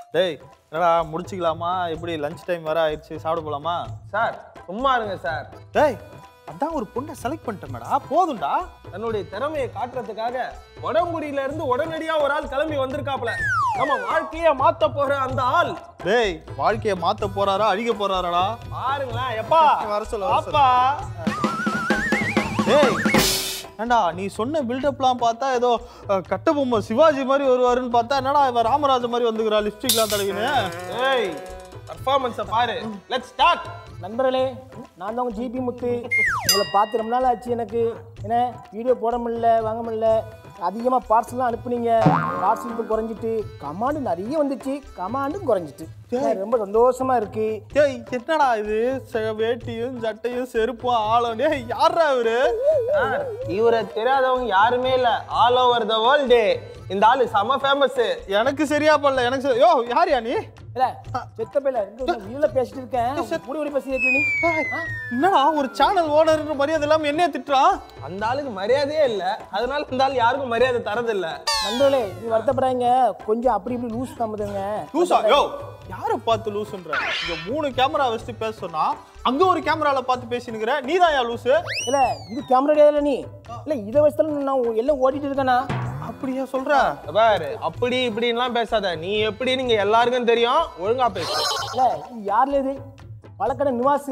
டேய் என்னடா முடிச்சுக்கலாமா எப்படி லஞ்ச் டைம் வர ஆயிடுச்சு சாப்பிட போலாமா சார் சும்மா இருங்க சார் டேய் அதான் ஒரு பொண்ணை செலக்ட் பண்ணிட்டேன்டா போதும்டா தன்னுடைய திறமையை காட்டுறதுக்காக உடம்புடியில இருந்து உடனடியா ஒரு ஆள் கிளம்பி வந்திருக்காப்ல நம்ம வாழ்க்கைய மாத்த போற அந்த ஆள் டேய் வாழ்க்கையை மாத்த போறாரா அழிக்க போறாராடா பாருங்களேன் எப்பா வர சொல்லு, வர சொல்லு. அப்பா டேய் ஏண்டா நீ சொன்ன பில்டப்லாம் பார்த்தா ஏதோ அஹ், கட்ட பொம்மை சிவாஜி மாதிரி வருவாருன்னு பார்த்தா என்னடா இவன் ராமராஜ மாதிரி வந்துக்கிறா லிப்ஸ்டிக்லாம் தடவின்னு ஏய் பர்ஃபார்மன்ஸை பாரு லெட்ஸ் ஸ்டார்ட் நண்பர்களே நான் தான் உங்கள் ஜிபி முத்து உங்களை பார்த்து ரொம்ப நாள் ஆச்சு எனக்கு என்ன வீடியோ போட முடியல வாங்க முடியல அதிகமாக பார்சல்லாம் அனுப்புனீங்க பார்சல் குறைஞ்சிட்டு கமாண்டு நிறைய வந்துச்சு கமாண்டும் குறைஞ்சிட்டு எனக்கு ரொம்ப சந்தோஷமா இருக்கு டேய் என்னடா இது செ- வேட்டியும் சட்டையும் செருப்பும் ஆளும் டேய் யாரா இவரு சார் இவரை தெரியாதவங்க யாருமே இல்ல ஆல் ஓவர் த வேர்ல்டு இந்த ஆளு செம ஃபேமஸ் எனக்கு சரியா பண்ணல எனக்கு சரி- யோ யாரியா நீ இல்ல செத்த பேல வீடுல பேசிட்டு இருக்கேன் முடி முடி பேசி நீ டேய், என்னடா ஒரு சேனல் ஓனர்ன்ற மரியாதை இல்லாம என்னைய திட்டுறான் அந்த ஆளுக்கு மரியாதையே இல்ல அதனால இந்த ஆள் யாருக்கும் மரியாதை தரதில்ல நண்பர்களே நீ வருத்தப்படாதீங்க கொஞ்சம் அப்படி இப்படி லூஸ் தம்பதுங்க லூசா யோ யாரை பார்த்து லூசுன்ற இங்க மூணு கேமரா வச்சுட்டு பேச சொன்னா அங்க ஒரு கேமரால பார்த்து பேசினுக்கிற நீ தான் யா லூசு இல்ல இது கேமரா கிடையாதுல நீ இல்ல இதை வச்சுதான் நான் எல்லாம் ஓட்டிட்டு இருக்கேனா அப்படியா சொல்ற இங்க பாரு அப்படி இப்படின்லாம் பேசாத நீ எப்படி நீங்க எல்லாருக்கும் தெரியும் ஒழுங்கா பேசு இல்ல இது யார்ல இது பழக்கடை நிவாசு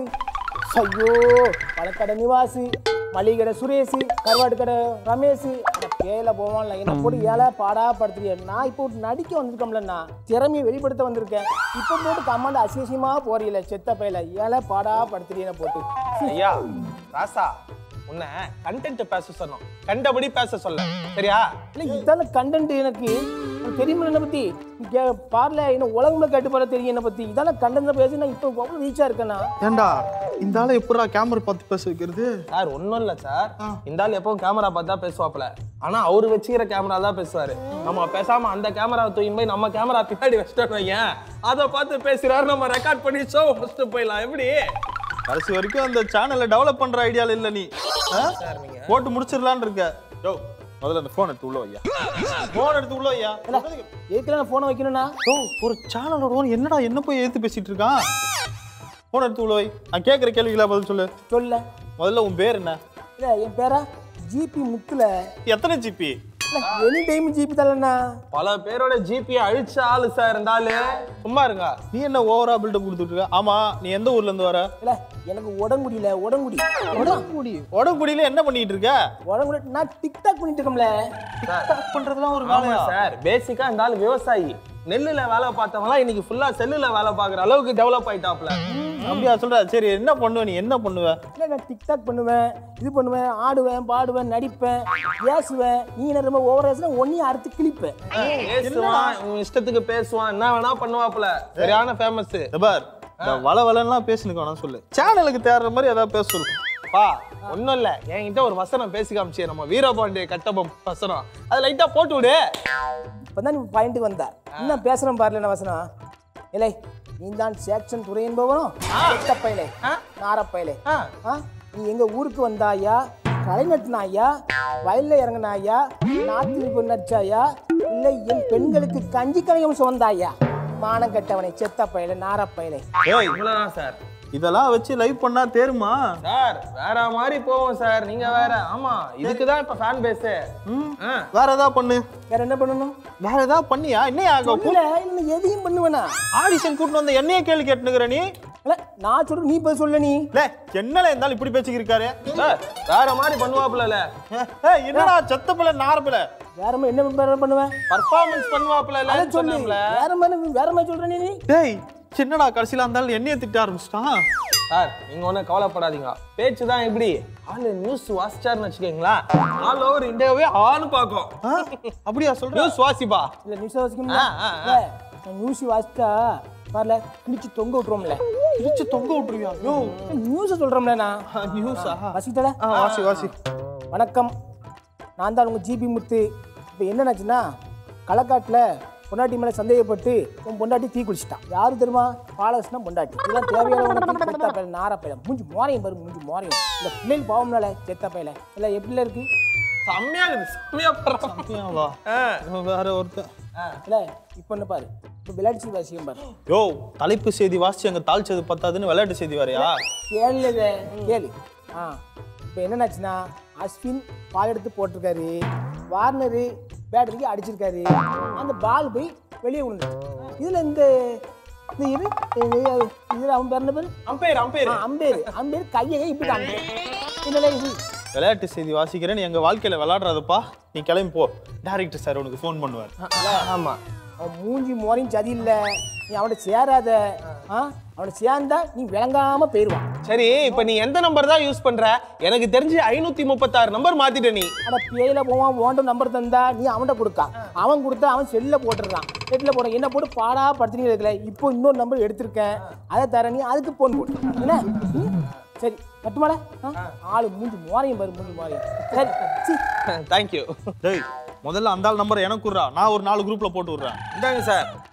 ஐயோ பழக்கடை நிவாசு மளிகை கடை சுரேஷ் கருவாடு கடை ரமேஷ் பேல போவான்ல என்ன போட்டு ஏழை பாடா படுத்துறிய நான் இப்போ நடிக்க வந்திருக்கோம்லண்ணா திறமையை வெளிப்படுத்த வந்திருக்கேன் இப்போ போட்டு கமாண்ட் அசியசியமா போறீல செத்த பையில ஏழை பாடா படுத்துறிய போட்டு ஐயா ராசா உன்னை கண்டென்ட் பேச சொன்னோம் கண்டபடி பேச சொல்ல சரியா இல்ல இதான கண்டென்ட் எனக்கு உனக்கு தெரியுமா என்ன பத்தி இங்க பார்ல என்ன உலகம்ல கேட்டு போற தெரியும் என்ன பத்தி இதான கண்டென்ட் பேசி நான் இப்போ அவ்வளவு ரீச்சா இருக்கேனா ஏண்டா இந்த ஆளை எப்படா கேமரா பார்த்து பேச வைக்கிறது சார் ஒன்றும் இல்லை சார் இந்த ஆள் எப்பவும் கேமரா பார்த்து தான் பேசுவாப்ல ஆனா அவர் வச்சுக்கிற கேமரா தான் பேசுவாரு நம்ம பேசாம அந்த கேமரா தூக்கி போய் நம்ம கேமரா பின்னாடி வச்சுட்டோம் வையேன் அதை பார்த்து பேசுறாரு நம்ம ரெக்கார்ட் பண்ணி ஷோ ஃபர்ஸ்ட் போயிடலாம் எப்படி கடைசி வரைக்கும் அந்த சேனலை டெவலப் பண்ற ஐடியால இல்ல நீ ஆ? போட்டு முடிச்சிடலான்னு இருக்க யோ முதல்ல அந்த போன் எடுத்து உள்ள வையா போன் எடுத்து உள்ள வையா எதுக்குல நான் போனை வைக்கணும்னா யோ ஒரு சேனலோட ஓன் என்னடா என்ன போய் ஏத்து பேசிட்டு இருக்கான் போன் எடுத்து உள்ள வை நான் கேட்குற கேள்விகளா பதில் சொல்லு சொல்ல முதல்ல உன் பேர் என்ன இல்ல என் பேரா ஜிபி முத்துல எத்தனை ஜிபி எனி டைம் ஜிபி தரலண்ணா பல பேரோட ஜிபியை அழிச்ச ஆளு சார் இருந்தாலும் சும்மா இருங்க நீ என்ன ஓவரா பில்டப் கொடுத்துட்டு இருக்க ஆமா நீ எந்த ஊர்ல இருந்து வர இல்ல எனக்கு உடங்குடியில உடங்குடி உடம்புடி உடம்புடியில என்ன பண்ணிட்டு இருக்க உடங்குடி நான் டிக்டாக் பண்ணிட்டு இருக்கோம்ல டிக்டாக் பண்றதுலாம் ஒரு ஆமா வேலையா சார் பேசிக்கா இந்த ஆள் விவசாயி நெல்லுல வேலை பார்த்தவங்களாம் இன்னைக்கு ஃபுல்லா செல்லுல வேலை பார்க்குற அளவுக்கு டெவலப் ஆயிட்டாப்ல அப்படியா சொல்ற சரி என்ன பண்ணுவ நீ என்ன பண்ணுவ இல்ல நான் டிக்டாக் பண்ணுவேன் இது பண்ணுவேன் ஆடுவேன் பாடுவேன் நடிப்பேன் பேசுவேன் நீ என்ன ரொம்ப ஓவர் ஏசுனா ஒன்னையும் அறுத்து கிழிப்பேன் பேசுவான் உன் இஷ்டத்துக்கு பேசுவான் என்ன வேணா பண்ணுவாப்ல சரியான ஃபேமஸ் இந்த பார் இந்த வள வளன்லாம் பேசுனுக்கு வேணாம் சொல்லு சேனலுக்கு தேடுற மாதிரி ஏதாவது பேச சொல்லு பா ஒண்ணும் இல்ல என்கிட்ட ஒரு வசனம் பேசி காமிச்சு நம்ம வீரபாண்டிய கட்டபொம்மன் வசனம் அது லைட்டா போட்டு விடு இப்பதான் நீ பாயிண்ட்டுக்கு வந்த இன்னும் பேசணும் பாருல என்ன வசனம் இல்லை நீ தான் சேக்ஷன் துறை என்பவனும் பையலே நாரப்பயலே ஆ. ஆ நீ எங்க ஊருக்கு வந்தாயா களை நட்டினாயா வயல்ல இறங்கினாயா நாத்து நடிச்சாயா இல்லை என் பெண்களுக்கு கஞ்சி கலையம் சுமந்தாயா மானம் கட்டவனை செத்த பயலே நாரப்பயலே ஏய் இவ்வளவுதான் சார் இதெல்லாம் வச்சு லைவ் பண்ணா தேருமா சார் வேற மாதிரி போவோம் சார் நீங்க வேற ஆமா இதுக்கு தான் இப்ப ஃபேன் பேஸ் வேற ஏதாவது பண்ணு வேற என்ன பண்ணணும் வேற ஏதாவது பண்ணியா என்ன ஆக இல்ல இல்லை எதையும் பண்ணுவேனா ஆடிஷன் கூட்டு வந்த என்னைய கேள்வி கேட்டுனுக்குற நீ இல்ல நான் சொல்றேன் நீ போய் சொல்ல நீ லே என்னல இருந்தாலும் இப்படி பேசிக்கிருக்காரு சார் வேற மாதிரி பண்ணுவாப்ல ஏய், என்னடா செத்த பிள்ளை நார பிள்ளை வேற மாதிரி என்ன வேற பண்ணுவேன் பர்ஃபார்மன்ஸ் பண்ணுவாப்ல அதை சொல்லு சொன்னாப்ல வேற மாதிரி வேற மாதிரி சொல்ற நீ டேய் என்னடா கடைசியில இருந்தாலும் என்னைய திட்ட ஆரம்பிச்சிட்டான் சார் நீங்க ஒன்றும் கவலைப்படாதீங்க பேச்சு தான் எப்படி ஆளு நியூஸ் வாசிச்சாருன்னு வச்சுக்கோங்களேன் ஆல் ஓவர் இந்தியாவே ஆன்னு பார்க்கும் ஆ? அப்படியா சொல்ற நியூஸ் வாசிப்பா இல்ல நியூஸ் வாசிக்கணும் ஆ, ஆ, ஆ. நியூஸ் வாசிச்சா வரல கிழிச்சு தொங்க விட்டுருவோம்ல இடிச்சு தொங்க விட்டுருவியா யோ நியூஸ் சொல்றோம்ல நான் நியூஸா வாசித்தல ஆ வாசி வாசி வணக்கம் நான் தான் உங்க ஜிபி முத்து இப்போ என்னன்னாச்சுன்னா களக்காட்டில் பொண்டாட்டி மேலே சந்தேகப்பட்டு உன் பொண்டாட்டி தீ குளிச்சிட்டான் யாரு தெரியுமா பாலகிருஷ்ணன் பொண்டாட்டி இதெல்லாம் தேவையான உனக்கு செத்த பையன் நார பையன் மூஞ்சி மோரையும் பாரு மூஞ்சி மோரையும் இந்த பிள்ளைகள் பாவம்னால செத்த பையல இல்லை எப்படில இருக்கு செம்மையா இருக்குது செம்மையா பண்றான் சத்தியம் வா ஆ. இவன் வேற ஒருத்தன் இல்ல இப்போ என்ன பாரு இப்போ விளையாட்டு வாசியம் பாரு யோ தலைப்பு செய்தி வாசிச்சு அங்க தாழ்ச்சது பத்தாதுன்னு விளையாட்டு செய்தி வரையா கேளு இதை, கேளு ஆ இப்போ என்னன்னாச்சுன்னா அஸ்வின் பால் எடுத்து போட்டிருக்காரு வார்னரு பேட் தூக்கி அடிச்சிருக்காரு அந்த பால் போய் வெளியே விழுந்துச்சு இதுல இந்த இந்த இது இது- இதுல அவன் பேர் என்ன பேரு அம்பையர் அம்பையர் ஆ, அம்பேரு அம்பேரு கையை கை இப்படி அம்பேரு என்னடா இது விளையாட்டு செய்தி வாசிக்கிறேன் நீ எங்க வாழ்க்கையில விளையாடுறதுப்பா நீ கிளம்பி போ டைரக்டர் சார் உனக்கு ஃபோன் பண்ணுவார் ஆமா அவன் மூஞ்சி மோரையும் சதி இல்ல நீ அவனை சேராத ஆ அவனை சேர்ந்தா நீ விளங்காம போயிருவான் சரி இப்ப நீ எந்த நம்பர் தான் யூஸ் பண்ற எனக்கு தெரிஞ்சு ஐநூத்தி முப்பத்தாறு நம்பர் மாத்திட்ட நீ அட பேயில போவான் ஓண்ட நம்பர் தந்தா நீ அவன்கிட்ட கொடுக்கா அவன் கொடுத்தா அவன் செல்ல போட்டுறான் செல்ல போட என்ன போட்டு பாடா படுத்துனீங்க இருக்கல இப்போ இன்னொரு நம்பர் எடுத்திருக்கேன் அதை தர நீ அதுக்கு போன் போட்டு என்ன ம்? சரி கட்டுமாடா ஆளு மூஞ்சி மோரையும் பாரு மூஞ்சி மோரையும் சரி சீ. தேங்க்யூ டேய் முதல்ல அந்த ஆள் நம்பர் எனக்கு விட்றா நான் ஒரு நாலு குரூப்ல போட்டு விடுறேன் இந்தாங்க சார்